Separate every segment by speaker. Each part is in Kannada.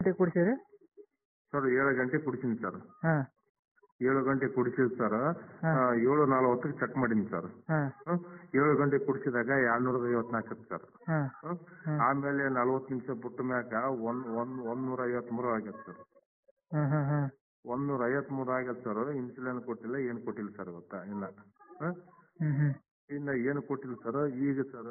Speaker 1: ಗಂಟೆಗೆ ಕುಡಿಸಿರಿ
Speaker 2: ಸರ್ ಏಳು ಗಂಟೆ ಕುಡಿಸೀನಿ ಸರ್
Speaker 1: ಹಾಂ
Speaker 2: ಏಳು ಗಂಟೆ ಕುಡಿಸಿದ್ ಸರ್
Speaker 1: ಹಾಂ.
Speaker 2: ಏಳು ನಲವತ್ತಕ್ಕೆ ಚೆಕ್ ಮಾಡೀನಿ ಸರ್
Speaker 1: ಹಾಂ
Speaker 2: ಹ್ಮ್. ಏಳು ಗಂಟೆ ಕುಡಿಸಿದಾಗ ಎರಡ್ನೂರ ಐವತ್ನಾಲ್ಕು ಸರ್
Speaker 1: ಹಾಂ
Speaker 2: ಹ್ಮ್.
Speaker 1: ಹ್ಮ್.
Speaker 2: ಆಮೇಲೆ ನಲವತ್ತು ನಿಮಿಷ ಬಿಟ್ಟ ಮ್ಯಾಗ ಒಂದ್ ಒಂದ್ ಒಂದ್ನೂರ ಐವತ್ಮೂರು ಆಗೈತೆ ಸರ್
Speaker 1: ಹಾಂ ಹಾಂ ಹಾಂ
Speaker 2: ಒಂದ್ನೂರ ಐವತ್ಮೂರು ಆಗೈತೆ ಸರ್ ಇನ್ಸುಲಿನ್ ಕೊಟ್ಟಿಲ್ಲ ಏನು ಕೊಟ್ಟಿಲ್ಲ ಸರ್ ಗೊತ್ತಾ ಇಲ್ಲ ಹ್ಮ್.
Speaker 1: ಹ್ಞೂ ಹ್ಞೂ
Speaker 2: ಇನ್ನ ಏನು ಕೊಟ್ಟಿಲ್ಲ ಸರ್ ಈಗ ಸರ್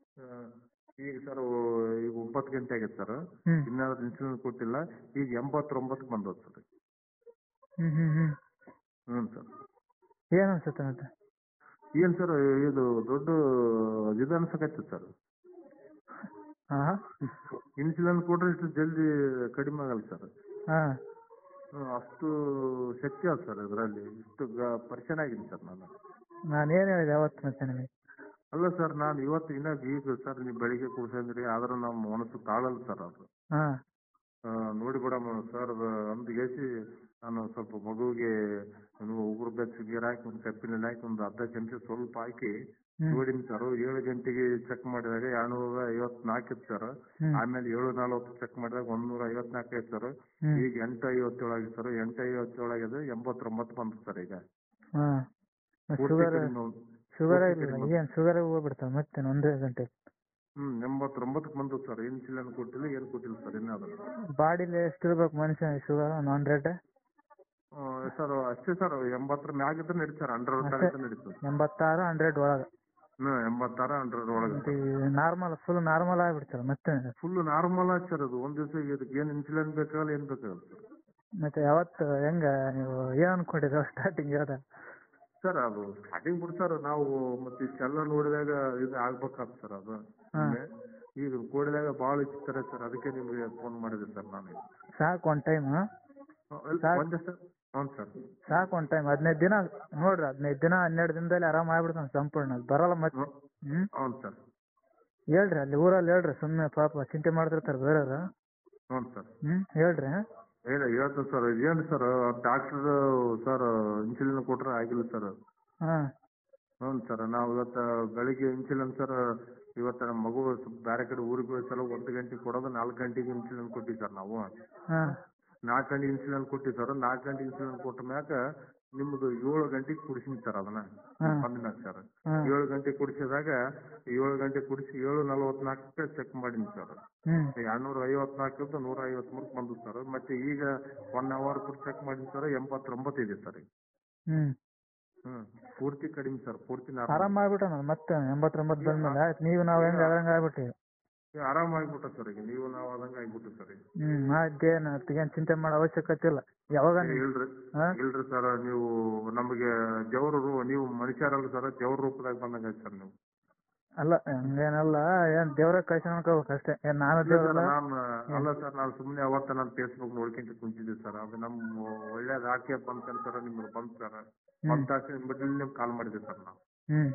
Speaker 2: ಈಗ ಸರ್ ಈಗ ಒಂಬತ್ತು ಗಂಟೆ ಆಗೈತೆ ಸರ್
Speaker 1: ಹ್ಮ್.
Speaker 2: ಇನ್ನಾದ್ರು ಇನ್ಸುಲಿನ್ ಕೊಟ್ಟಿಲ್ಲ ಈಗ ಎಂಬತ್ತೊಂಬತ್ತಕ್ಕೆ ಬಂದದ ಸರ್
Speaker 1: ಹ್ಞೂ ಹ್ಞೂ ಹ್ಞೂ
Speaker 2: ಹ್ಞೂ ಸರ್
Speaker 1: ಏನು ಅನ್ಸುತ್ತೆ ಮತ್ತೆ
Speaker 2: ಏನ್ ಸರ್ ಇದು ದೊಡ್ಡ ಇದು ಅನ್ಸಕತ್ತೆ ಸರ್
Speaker 1: ಹಾಂ
Speaker 2: ಇನ್ಸುಲಿನ್ ಕೊಟ್ರೆ ಇಷ್ಟು ಜಲ್ದಿ ಕಡಿಮೆ ಆಗಲ್ಲ ಸರ್
Speaker 1: ಹಾಂ
Speaker 2: ಅಷ್ಟು ಶಕ್ತಿ ಅದ ಸರ್ ಇದರಲ್ಲಿ ಇಷ್ಟು ಗ- ಪರಿಚಯ ಆಗಿದ್ದೀನಿ ಸರ್ ನಾನು
Speaker 1: ನಾನು ಏನು ಹೇಳಿದೆ ಅವತ್ತು ಮತ್ತೆ ನಿಮಗೆ
Speaker 2: ಅಲ್ಲ ಸರ್ ನಾನು ಇವತ್ತು ಇನ್ನ ಈಗ ಸರ್ ನೀವು ಬೆಳಿಗ್ಗೆ ಕೂರ್ಸಂದ್ರಿ ಆದ್ರೂ ನಮ್ಮ ಮನಸ್ಸು ತಾಳಲ್ಲ ಸರ್ ಅದು
Speaker 1: ಹಾಂ
Speaker 2: ಆ, ನೋಡಿ ಬಿಡಮ್ಮ ಸರ್ ಅಂದ್ ಗೆಸಿ ನಾನು ಸ್ವಲ್ಪ ಮಗುವಿಗೆ ನೀವು ಉಗುರು ಬೆಚ್ಚ ನೀರು ಹಾಕಿ ಒಂದು ಕಪ್ಪಿನಲ್ಲಿ ಹಾಕಿ ಒಂದು ಅರ್ಧ ಚಮಚ ಸ್ವಲ್ಪ ಹಾಕಿ
Speaker 1: ಹ್ಮ್.
Speaker 2: ನೋಡಿನಿ ಸರ್ ಏಳು ಗಂಟೆಗೆ ಚೆಕ್ ಮಾಡಿದಾಗ ಎರಡ್ನೂರ ಐವತ್ನಾಲ್ಕು ಇತ್ತು ಸರ್
Speaker 1: ಹ್ಮ್.
Speaker 2: ಆಮೇಲೆ ಏಳು ನಲವತ್ತು ಚೆಕ್ ಮಾಡಿದಾಗ ಒಂದ್ನೂರ ಐವತ್ನಾಲ್ಕು ಐತೆ ಸರ್
Speaker 1: ಹ್ಮ್.
Speaker 2: ಈಗ ಎಂಟು ಐವತ್ತೇಳು ಆಗಿದೆ ಸರ್ ಎಂಟು ಐವತ್ತೇಳು ಆಗಿದೆ ಎಂಬತ್ತೊಂಬತ್ತು ಬಂತು ಸರ್ ಈಗ
Speaker 1: ಹಾಂ
Speaker 2: ಪೂರ್ತಿ
Speaker 1: ಶುಗರ್
Speaker 2: ಕಡಿಮೆ ಉಂಟು.
Speaker 1: ಶುಗರ್
Speaker 2: ಪೂರ್ತಿ
Speaker 1: ಇಲ್ಲ
Speaker 2: ಕಡಿಮೆ
Speaker 1: ಏನು ಶುಗರ್ ಹೋಗ್ಬಿಡ್ತಾವೆ ಮತ್ತೆ ಒಂದೇ ಗಂಟೆ
Speaker 2: ಹ್ಮ್ ಎಂಬತ್ತೊಂಬತ್ತಕ್ಕೆ ಬಂತು ಸರ್ ಇನ್ಸುಲಿನ್ ಕೊಟ್ಟಿಲ್ಲ ಏನು ಕೊಟ್ಟಿಲ್ಲ ಸರ್ ಇನ್ನಾದ್ರು
Speaker 1: ಬಾಡಿಲಿ ಎಷ್ಟು ಇರ್ಬೇಕು ಮನುಷ್ಯ ಶುಗರ್ ಒಂದು ಹಂಡ್ರೆಡ್
Speaker 2: ಸರ್ ಅಷ್ಟೇ ಸರ್ ಎಂಬತ್ತರ ಮ್ಯಾಗಿದ್ರೆ ನಡೀತಾರೆ ಸರ್ ಹಂಡ್ರೆಡ್
Speaker 1: ಅಷ್ಟೇ.
Speaker 2: ತನಕ ನಡೀತದೆ
Speaker 1: ಎಂಬತ್ತಾರು ಹಂಡ್ರೆಡ್ ಒಳಗೆ
Speaker 2: ಹ್ಮ್ ಎಂಬತ್ತಾರ ಹಂಡ್ರೆಡ್ ಒಳಗೆ
Speaker 1: ನಾರ್ಮಲ್ ಫುಲ್ ನಾರ್ಮಲ್ ಆಗ್ಬಿಡ್ತಲ್ಲ ಮತ್ತೆ
Speaker 2: ಫುಲ್ ನಾರ್ಮಲ್ ಆಗಿ ಸರ್ ಅದು ಒಂದ್ ದಿವಸ ಇದಕ್ಕೆ ಏನ್ ಇನ್ಸುಲಿನ್ ಬೇಕಾಗಲ್ಲ ಏನ್ ಬೇಕಾಗಲ್ಲ ಸರ್
Speaker 1: ಮತ್ತೆ ಯಾವತ್ತು ಹೆಂಗ ನೀವು ಏನ್ ಅನ್ಕೊಂಡಿರೋ ಸ್ಟಾರ್ಟಿಂಗ್ ಹೇಳ್ದ
Speaker 2: ಸರ್ ಅದು ಸ್ಟಾರ್ಟಿಂಗ್ ಬಿಡ್ ಸರ್ ನಾವು ಮತ್ತೆ ಇಷ್ಟೆಲ್ಲ ನೋಡಿದಾಗ ಇದು ಆಗ್ಬೇಕಾಗ್ತದೆ ಸರ್ ಅದು
Speaker 1: ಹಾ.
Speaker 2: ಸುಮ್ನೆ. ಈಗ ಕೂಡಿದಾಗ ಭಾಳ ಇಚ್ತಾರೆ ಸರ್ ಅದಕ್ಕೆ ನಿಮ್ಗೆ ಫೋನ್ ಮಾಡಿದೆ ಸರ್ ನಾನು
Speaker 1: ಸಾಕು ಒಂದ್ ಟೈಮ್ ಸಾಕ್.
Speaker 2: ಒಂದೇ ಸರ್ ಹ್ಞೂ ಸರ್
Speaker 1: ಸಾಕು ಒಂದ್ ಟೈಮ್ ಹದಿನೈದು ದಿನ ನೋಡ್ರಿ ಹದಿನೈದು ದಿನ ಹನ್ನೆರಡು ದಿನದಲ್ಲಿ ಆರಾಮ ಆಗ್ಬಿಡ್ತಾನೆ ಸಂಪೂರ್ಣ ಅದ್ ಬರಲ್ಲ ಮತ್ತೆ ಹ್ಮ್
Speaker 2: ಹ್ಞೂ ಸರ್
Speaker 1: ಹೇಳ್ರಿ ಅಲ್ಲಿ ಊರಲ್ಲಿ ಹೇಳ್ರಿ ಸುಮ್ಮನೆ ಪಾಪ ಚಿಂತೆ ಮಾಡ್ತಿರ್ತಾರೆ ಬೇರೆಯವ್ರು
Speaker 2: ಹ್ಞೂ ಸರ್
Speaker 1: ಹ್ಮ್ ಹೇಳ್ರಿ
Speaker 2: ಇಲ್ಲ ಹೇಳ್ತೀನಿ ಸರ್ ಏನು ಸರ್ ಡಾಕ್ಟರ್ ಸರ್ ಇನ್ಸುಲಿನ್ ಕೊಟ್ರೆ ಆಗಿಲ್ಲ ಸರ್
Speaker 1: ಹಾ
Speaker 2: ಹ್ಞೂ ಸರ್ ನಾವು ಇವತ್ತು ಬೆಳಿಗ್ಗೆ ಇನ್ಸುಲಿನ್ ಸರ್ ಇವತ್ತು ನಮ್ಮ ಮಗು ಸ್ವಲ್ಪ ಬೇರೆ ಕಡೆ ಊರಿಗೆ ಹೋಗಿ ಸಲ ಒಂದು ಗಂಟೆಗೆ ಕೊಡೋದು ನಾಲ್ಕು ಗಂಟೆಗೆ ಇನ್ಸುಲಿನ್ ಕೊಟ್ಟಿವಿ ಸರ್ ನಾವು
Speaker 1: ಹಾ
Speaker 2: ನಾಲ್ಕು ಗಂಟೆ ಇನ್ಸುಲಿನ್ ಕೊಟ್ಟಿವಿ ಸರ್ ನಾಲ್ಕು ಗಂಟೆ ಇನ್ಸುಲಿನ್ ಕೊಟ್ಟ ಮ್ಯಾಕ ನಿಮ್ದು ಏಳು ಗಂಟೆಗೆ ಕುಡಿಸಿನಿ ಸರ್ ಅದನ್ನ
Speaker 1: ಹಾ.
Speaker 2: ಬಂದ್ಮ್ಯಾಗ ಸರ್
Speaker 1: ಹಾ.
Speaker 2: ಏಳು ಗಂಟೆ ಕುಡಿಸಿದಾಗ ಏಳು ಗಂಟೆ ಕುಡಿಸಿ ಏಳು ನಲವತ್ನಾಲ್ಕಕ್ಕೆ ಚೆಕ್ ಮಾಡೀನಿ ಸರ್
Speaker 1: ಹ್ಮ್
Speaker 2: ಎರಡ್ನೂರ ಐವತ್ನಾಲ್ಕರಿಂದ ನೂರ ಐವತ್ಮೂರಕ್ಕೆ ಬಂದು ಸರ್ ಮತ್ತೆ ಈಗ ಒನ್ ಅವರ್ ಚೆಕ್ ಮಾಡೀನಿ ಸರ್ ಎಂಬತ್ತೊಂಬತ್ತು ಇದೆ ಸರ್ ಈಗ
Speaker 1: ಹ್ಮ್
Speaker 2: ಹ್ಮ್ ಪೂರ್ತಿ ಕಡಿಮೆ ಸರ್ ಪೂರ್ತಿ ನಾರ್ಮಲ್.
Speaker 1: ಆರಾಮ ಆಗ್ಬಿಟ್ಟ ಮತ್ತೆ ಎಂಬತ್ತೊಂಬತ್ತು ಬಂದ್ಮೇಲೆ ಆಯ್ತು ನೀವು ನಾವು ಹೆಂಗ್ ಅದಂಗ ಆಗ್ಬಿಟ್ಟಿವಿ
Speaker 2: ಈಗ ಆರಾಮ ಆಗ್ಬಿಟ್ಟ ಸರ್ ಈಗ ನೀವು ನಾವು ಆದಂಗ ಆಗ್ಬಿಟ್ಟು ಸರ್ ಈಗ
Speaker 1: ಹ್ಮ್ ಅದೇನು ಏನ್ ಚಿಂತೆ ಮಾಡೋ ಅವಶ್ಯಕತೆ ಇಲ್ಲ ಯಾವಾಗ
Speaker 2: ಏ, ಇಲ್ರಿ
Speaker 1: ಹಾ?
Speaker 2: ಇಲ್ರಿ ಸರ್ ನೀವು ನಮಗೆ ದೇವ್ರ ರೂ ನೀವು ಮನುಷ್ಯರಲ್ಲ ಸರ್ ದೇವ್ರ ರೂಪದಾಗ ಬಂದಂಗ ಸರ್ ನೀವು
Speaker 1: ಅಲ್ಲ ಹಂಗೇನಲ್ಲ ಏನ್ ದೇವ್ರ ಕಳ್ಸಿ ಅನ್ಕೋಬೇಕು ಅಷ್ಟೇ ಏನ್ ನಾನು ದೇವ್ರಲ್ಲ
Speaker 2: ನಾನು ಅಲ್ಲ ಸರ್ ನಾನು ಸುಮ್ಮನೆ ಅವತ್ತ ನಾನು ಫೇಸ್ಬುಕ್ ನೋಡ್ಕೊಂತ ಕುಂತಿದ್ದೆ ಸರ್ ಅದು ನಮ್ಮ ಒಳ್ಳೇದ್ ಹಾಕಿ ಬಂತ ಸರ್ ನಿಮ್ಗೆ ಬಂತು ಸರ್ ಬಂದ ತಕ್ಷಣ ನಿಮ್ಗೆ ನಿಮ್ಗೆ ಕಾಲ್ ಮಾಡಿದ್ದೆ ಸರ್ ನಾವು
Speaker 1: ಹ್ಮ್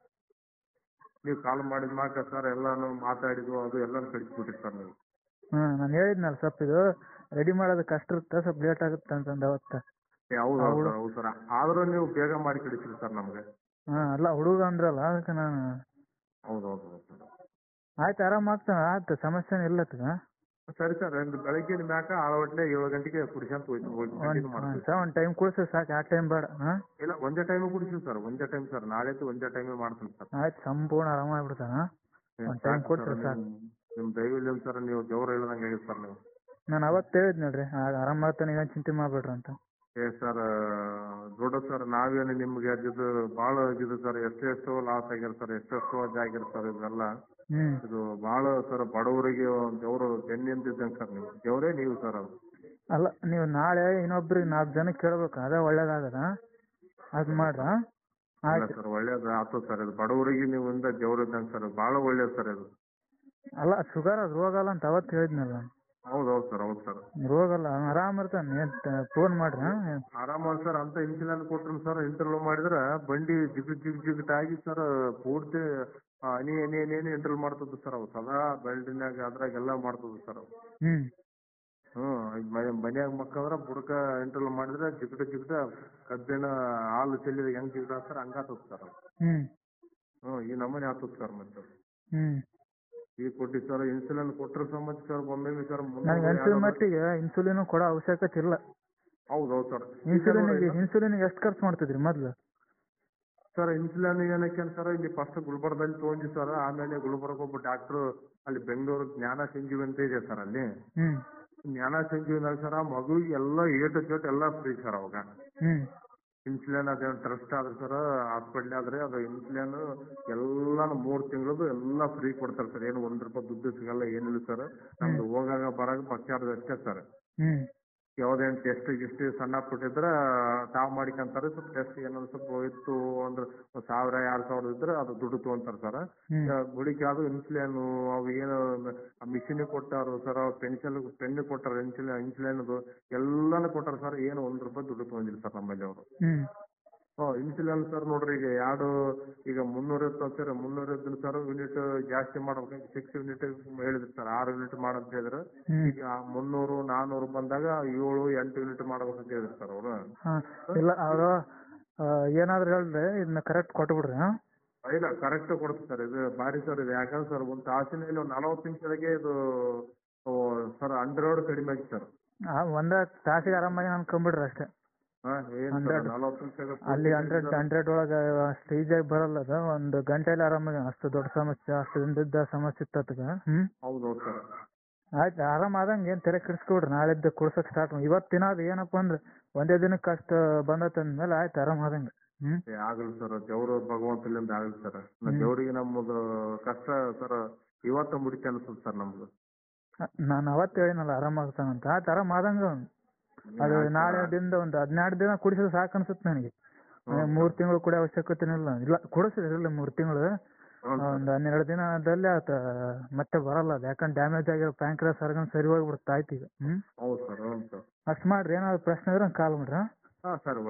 Speaker 2: ನೀವು ಕಾಲ್ ಮಾಡಿದ ಮ್ಯಾಕ ಸರ್ ಎಲ್ಲಾನು ಮಾತಾಡಿದ್ವು ಅದು ಎಲ್ಲಾನು ಕಳಿಸ್ಬಿಟ್ರಿ ಸರ್ ನೀವು
Speaker 1: ಹ್ಮ್ ನಾನು ಹೇಳಿದ್ನಲ್ಲ ಸ್ವಲ್ಪ ಇದು ರೆಡಿ ಮಾಡೋದು ಕಷ್ಟ ಇರುತ್ತೆ ಸ್ವಲ್ಪ ಲೇಟ್ ಆಗುತ್ತೆ ಅಂತಂದ ಅವತ್ತ
Speaker 2: ಏ, ಹೌದು ಹೌದು ಸರ್ ಹೌದು ಸರ್ ಆದ್ರೂ ನೀವು ಬೇಗ ಮಾಡಿ ಕಳಿಸ್ರಿ ಸರ್ ನಮ್ಗೆ
Speaker 1: ಹಾ ಅಲ್ಲ ಹುಡುಗ ಅಂದ್ರಲ್ಲ ಅದಕ್ಕೆ ನಾನು
Speaker 2: ಹೌದು ಹೌದು ಹೌದು ಸರ್
Speaker 1: ಆಯ್ತು ಆರಾಮ ಆಗ್ತಾನೆ ಆಯ್ತು ಸಮಸ್ಯೆ ಇಲ್ಲ ಆತಗ
Speaker 2: ಸರಿ ಸರ್ ಒಂದು ಬೆಳಗ್ಗಿನ ಮ್ಯಾಕ ಆಳವಟ್ಲೆ ಏಳು ಗಂಟೆಗೆ ಕುಡಿಸ್ಕೊಂತ ಹೋಯ್ತು ಹೋಗಿ ಕಂಟಿನ್ಯೂ ಮಾಡ್ತೀವಿ
Speaker 1: ಒಂದ್ ಟೈಮ್ ಕುಡಿಸಿ ಸಾಕು ಆ ಟೈಮ್ ಬೇಡ ಹಾ
Speaker 2: ಇಲ್ಲ ಒಂದೇ ಟೈಮ್ ಕುಡಿಸ್ತೀವಿ ಸರ್ ಒಂದೇ ಟೈಮ್ ಸರ್ ನಾಳೆ ಒಂದೇ ಟೈಮೇ ಮಾಡ್ತೀನಿ ಸರ್
Speaker 1: ಆಯ್ತು ಸಂಪೂರ್ಣ ಆರಾಮ ಆಗ್ಬಿಡ್ತಾನ ಒಂದ್ ಟೈಮ್ ಕೊಟ್ರೆ ಸಾಕು
Speaker 2: ನಿಮ್ ದಯವಿಲ್ಲ ಸರ್ ನೀವು ದೇವ್ರ ಹೇಳ್ದಂಗೆ ಆಗಿದೆ ಸರ್ ನೀವು
Speaker 1: ನಾನು ಅವತ್ತು ಹೇಳಿದ್ ನೋಡ್ರಿ ಆರಾಮ ಆಗ್ತಾನೆ ಏನ್ ಚಿಂತೆ ಮಾಡ್ಬೇಡ್ರಿ ಅಂತ
Speaker 2: ಏ ಸರ್ ದೊಡ್ಡ ಸರ್ ನಾವೇನು ನಿಮ್ಗೆ ಅದಿದ್ದು ಭಾಳ ಇದಿದೆ ಸರ್ ಎಷ್ಟೆಷ್ಟೋ ಲಾಸ್ ಆಗ್ಯಾರ ಸರ್ ಎಷ್ಟೆಷ್ಟೋ ಆಗಿರ್ ಸರ್ ಇವೆಲ್ಲ
Speaker 1: ಹ್ಮ್
Speaker 2: ಇದು ಭಾಳ ಸರ್ ಬಡವರಿಗೆ ದೇವರು ಬೆನ್ನಿಂದಿದ್ದಂಗೆ ಸರ್ ನೀವು ದೇವರೇ ನೀವು ಸರ್ ಅದು
Speaker 1: ಅಲ್ಲ ನೀವು ನಾಳೆ ಇನ್ನೊಬ್ರಿಗೆ ನಾಲ್ಕು ಜನ ಕೇಳ್ಬೇಕು ಅದೇ ಒಳ್ಳೇದಾಗದ ಅದ್ ಮಾಡ್ರ
Speaker 2: ಇಲ್ಲ
Speaker 1: ಆಯ್ತು
Speaker 2: ಸರ್ ಒಳ್ಳೇದು ಆತು ಸರ್ ಇದು ಬಡವರಿಗೆ ನೀವು ಇಂದ ದೇವ್ರ ಇದ್ದಂಗೆ ಸರ್ ಭಾಳ ಒಳ್ಳೇದು ಸರ್ ಇದು
Speaker 1: ಅಲ್ಲ ಶುಗರ್ ಅದು ರೋಗ ಅಲ್ಲ ಅಂತ ಅವತ್ತು ಹೇಳಿದ್ನಲ್ಲ
Speaker 2: ಹೌದು ಹೌದು ಸರ್ ಹೌದು ಸರ್
Speaker 1: ರೋಗ ಅಲ್ಲ ಅವ್ನ್ ಆರಾಮ್ ಇರ್ತಾನೆ ಫೋನ್ ಮಾಡ್ರಿ ಹಾ?
Speaker 2: ಆರಾಮ ಸರ್ ಅಂತ ಇನ್ಸುಲಿನ್ ಕೊಟ್ರು ಸರ್ ಇಂಟರ್ವ್ಯೂ ಮಾಡಿದ್ರ ಬಂಡಿ ಜಿಗ್ ಜಿಗ್ ಜಿಗ್ ಆಗಿ ಸರ್ ಪೂರ್ತಿ ಆ, ಹನಿ ಹನಿ ಹನಿ ಹನಿ ಇಂಟರ್ವ್ಯೂ ಮಾಡ್ತದ ಸರ್ ಅವು ಸದಾ ಬೆಲ್ಡಿನಾಗ ಅದ್ರಾಗ ಎಲ್ಲ ಮಾಡ್ತದ ಸರ್ ಅವು
Speaker 1: ಹ್ಮ್
Speaker 2: ಹ್ಮ್ ಮನ್ಯಾಗ ಮಕ್ಕಂದ್ರ ಬುಡಕ ಇಂಟರ್ವ್ಯೂ ಮಾಡಿದ್ರೆ ಜಿಗಟ ಜಿಗಟ ಕಬ್ಬಿಣ ಹಾಲು ಚೆಲ್ಲಿದ ಹೆಂಗ್ ಜಿಗಟ ಸರ್ ಹಂಗ ಆತದ ಸರ್ ಅದು.
Speaker 1: ಹ್ಮ್
Speaker 2: ಹ್ಮ್ ಈ ನಮೂನೆ ಆತದ ಸರ್ ಮತ್ತೆ
Speaker 1: ಹ್ಮ್
Speaker 2: ಈಗ ಕೊಟ್ಟಿ ಸರ್ ಇನ್ಸುಲಿನ್ ಕೊಟ್ಟರ ಸಂಬಂಧ ಸರ್ ಒಮ್ಮೊಮ್ಮೆ ಸರ್
Speaker 1: ನನಗೆ ಅನ್ಸಿದ ಮಟ್ಟಿಗೆ ಇನ್ಸುಲಿನ್ ಕೊಡೋ ಅವಶ್ಯಕತೆ ಇಲ್ಲ
Speaker 2: ಹೌದು ಹೌದು ಸರ್
Speaker 1: ಇನ್ಸುಲಿನ್ಗೆ ಇನ್ಸುಲಿನ್ಗೆ ಎಷ್ಟು ಖರ್ಚು ಮಾಡ್ತಿದ್ರಿ ಮೊದ್ಲು
Speaker 2: ಸರ್ ಇನ್ಸುಲಿನ್ ಏನಕ್ಕೆ ಸರ್ ಇಲ್ಲಿ ಫಸ್ಟ್ ಗುಲ್ಬರ್ಗದಲ್ಲಿ ತೊಗೊಂಡ್ವಿ ಸರ್ ಆಮೇಲೆ ಗುಲ್ಬರ್ಗ ಒಬ್ಬ ಡಾಕ್ಟ್ರು ಅಲ್ಲಿ ಬೆಂಗಳೂರು ಜ್ಞಾನ ಸಂಜೀವಿ ಅಂತ ಇದೆ ಸರ್ ಅಲ್ಲಿ
Speaker 1: ಹ್ಮ್
Speaker 2: ಜ್ಞಾನ ಸಂಜೀವಿನಾಗ ಸರ್ ಆ ಮಗುವಿಗೆ ಎಲ್ಲ ಏ ಟು ಜೆಡ್ ಎಲ್ಲ ಫ್ರೀ ಸರ್ ಅವಾಗ
Speaker 1: ಹ್ಮ್
Speaker 2: ಇನ್ಸುಲಿನ್ ಅದೇನು ಟ್ರಸ್ಟ್ ಆದ್ರೆ ಸರ್ ಹಾಸ್ಪಿಟ್ಲ್ ಆದ್ರೆ ಅದು ಇನ್ಸುಲಿನ್ ಎಲ್ಲಾನು ಮೂರ್ ತಿಂಗಳದು ಎಲ್ಲ ಫ್ರೀ ಕೊಡ್ತಾರೆ ಸರ್ ಏನು ಒಂದ್ ರೂಪಾಯಿ ದುಡ್ಡು ಸಿಗಲ್ಲ ಏನಿಲ್ಲ ಸರ್ ನಮ್ದು ಹೋಗಾಗ ಬರಾಗ ಪಕ್ಷಾರ್ದ ಅಷ್ಟೇ ಸರ್
Speaker 1: ಹ್ಮ್
Speaker 2: ಯಾವ್ದೇನ್ ಟೆಸ್ಟ್ ಗಿಸ್ಟ್ ಸಣ್ಣ ಪುಟ್ಟಿದ್ರ ತಾವ್ ಮಾಡಿಕಂತಾರೆ ಸ್ವಲ್ಪ ಟೆಸ್ಟ್ ಏನಾದ್ರು ಸ್ವಲ್ಪ ಇತ್ತು ಅಂದ್ರೆ ಒಂದ್ ಸಾವಿರ ಎರಡ್ ಸಾವಿರ ಇದ್ರೆ ಅದು ದುಡ್ಡು ತಗೊಂತಾರ ಸರ್
Speaker 1: ಹ್ಮ್
Speaker 2: ಗುಳಿಗೆ ಅದು ಇನ್ಸುಲಿನ್ ಅವು ಏನು ಮಿಷಿನ್ ಕೊಟ್ಟಾರು ಸರ್ ಪೆನ್ಸಿಲ್ ಪೆನ್ ಕೊಟ್ಟಾರ ಇನ್ಸುಲಿನ್ ಇನ್ಸುಲಿನ್ ಎಲ್ಲಾನು ಕೊಟ್ಟಾರ ಸರ್ ಏನು ಒಂದ್ ರೂಪಾಯಿ ದುಡ್ಡು ತಗೊಂಡಿಲ್ಲ ಸರ್ ನಮ್ಮಲ್ಲಿ ಅವರು
Speaker 1: ಹ್ಮ್
Speaker 2: ಹ್ಮ್ ಇನ್ಸುಲಿನ್ ಸರ್ ನೋಡ್ರಿ ಈಗ ಎರಡು ಈಗ ಮುನ್ನೂರ ಇರ್ತದೆ ಸರ್ ಮುನ್ನೂರ ಇದ್ರೆ ಸರ್ ಯೂನಿಟ್ ಜಾಸ್ತಿ ಮಾಡ್ಬೇಕು ಸಿಕ್ಸ್ ಯೂನಿಟ್ ಹೇಳಿದ್ರು ಸರ್ ಆರು ಯೂನಿಟ್ ಮಾಡಂತ ಹೇಳಿದ್ರು
Speaker 1: ಹ್ಮ್
Speaker 2: ಈಗ ಮುನ್ನೂರು ನಾನೂರು ಬಂದಾಗ ಏಳು ಎಂಟು ಯೂನಿಟ್ ಮಾಡ್ಬೇಕಂತ ಹೇಳಿದ್ರು ಸರ್ ಅವರು
Speaker 1: ಹಾ ಇಲ್ಲ ಅವರು ಏನಾದ್ರು ಹೇಳ್ರಿ ಇದನ್ನ ಕರೆಕ್ಟ್ ಕೊಟ್ಬಿಡ್ರಿ ಹಾ
Speaker 2: ಇಲ್ಲ ಕರೆಕ್ಟ್ ಕೊಡುತ್ತೆ ಸರ್ ಇದು ಭಾರಿ ಸರ್ ಇದು ಯಾಕಂದ್ರೆ ಸರ್ ಒಂದು ತಾಸಿನಲ್ಲಿ ಒಂದು ನಲವತ್ತು ನಿಮಿಷದಾಗೆ ಇದು ಸರ್ ಹಂಡ್ರೆಡ್ ಕಡಿಮೆ ಆಗಿ ಸರ್
Speaker 1: ಆ, ಒಂದ ತಾಸಿಗೆ ಆರಾಮಾಗಿ ಅನ್ಕೊಂಬಿಡ್ರಿ ಅಷ್ಟೇ
Speaker 2: ಹಾ ಏನ್ ಸರ್
Speaker 1: Hundred.
Speaker 2: ನಲವತ್ತು ನಿಮಿಷ
Speaker 1: ಅಲ್ಲಿ ಹಂಡ್ರೆಡ್ ಹಂಡ್ರೆಡ್ ಒಳಗೆ ಅಷ್ಟು ಈಜಿಯಾಗಿ ಬರಲ್ಲ ಅದು ಒಂದು ಗಂಟೆಲಿ ಆರಾಮಾಗಿ ಅಷ್ಟು ದೊಡ್ಡ ಸಮಸ್ಯೆ ಅಷ್ಟು ದಿನದ ಸಮಸ್ಯೆ ಇತ್ತು ಅದಕ್ಕೆ ಹ್ಮ್
Speaker 2: ಹೌದು ಹೌದು ಸರ್
Speaker 1: ಆಯ್ತು ಆರಾಮ ಆದಂಗೆ ಏನು ತಲೆ ಕೆಡಿಸ್ಕೊಡ್ರಿ ನಾಳೆದ್ದು ಕುಡ್ಸಕ್ ಸ್ಟಾರ್ಟ್ ಇವತ್ತಿನ ಅದು ಏನಪ್ಪ ಅಂದ್ರೆ ಒಂದೇ ದಿನಕ್ಕೆ ಅಷ್ಟು ಬಂದೈತೆ ಅಂದ್ಮೇಲೆ ಆಯ್ತು ಆರಾಮ ಆದಂಗೆ ಹ್ಮ್
Speaker 2: ಏ ಆಗಲ್ಲ ಸರ್ ದೇವ್ರು ಭಗವಂತನಿಂದ ಆಗಲ್ಲ ಸರ್ ದೇವ್ರಿಗೆ ನಮ್ಮದು ಕಷ್ಟ ಸರ್ ಇವತ್ತ ಮುಡಿತೆ ಅನ್ಸುತ್ತೆ ಸರ್ ನಮ್ದು
Speaker 1: ನಾನು ಅವತ್ತು ಹೇಳಿನಲ್ಲ ಆರಾಮ ಆಗ್ತಾನಂತ ಆಯ್ತು ಆರಾಮ ಆದಂಗೆ ಅವ್ನು. ಅದು ನಾಳೆ ದಿನದ ಒಂದು ಹದಿನಾರು ದಿನ ಕುಡಿಸಿದ್ರೆ ಸಾಕು ಅನ್ಸುತ್ತೆ ನನಗೆ ಮೂರು ತಿಂಗಳು ಕುಡಿಯೋ ಅವಶ್ಯಕತೆ ಇಲ್ಲ ಇಲ್ಲ ಕುಡಿಸಿದ್ರಿ ಇಲ್ಲ ಮೂರು ತಿಂಗಳು
Speaker 2: ಹ್ಞೂ ಸರ್
Speaker 1: ಒಂದು ಹನ್ನೆರಡು ದಿನದಲ್ಲಿ ಆತ ಮತ್ತೆ ಬರಲ್ಲ ಅದು ಯಾಕಂದ್ರೆ ಡ್ಯಾಮೇಜ್ ಆಗಿರೋ ಪ್ಯಾಂಕ್ರಸ್ ಆರ್ಗನ್ ಸರಿ ಹೋಗ್ಬಿಡುತ್ತೆ ಆಯ್ತು ಈಗ ಹ್ಮ್
Speaker 2: ಹೌದು ಸರ್ ಹ್ಞೂ ಸರ್
Speaker 1: ಅಷ್ಟು ಮಾಡ್ರಿ ಏನಾದ್ರು ಪ್ರಶ್ನೆ ಇದ್ರೆ ಕಾಲ್ ಮಾಡ್ರಿ ಹಾ
Speaker 2: ಹಾಂ ಸರ್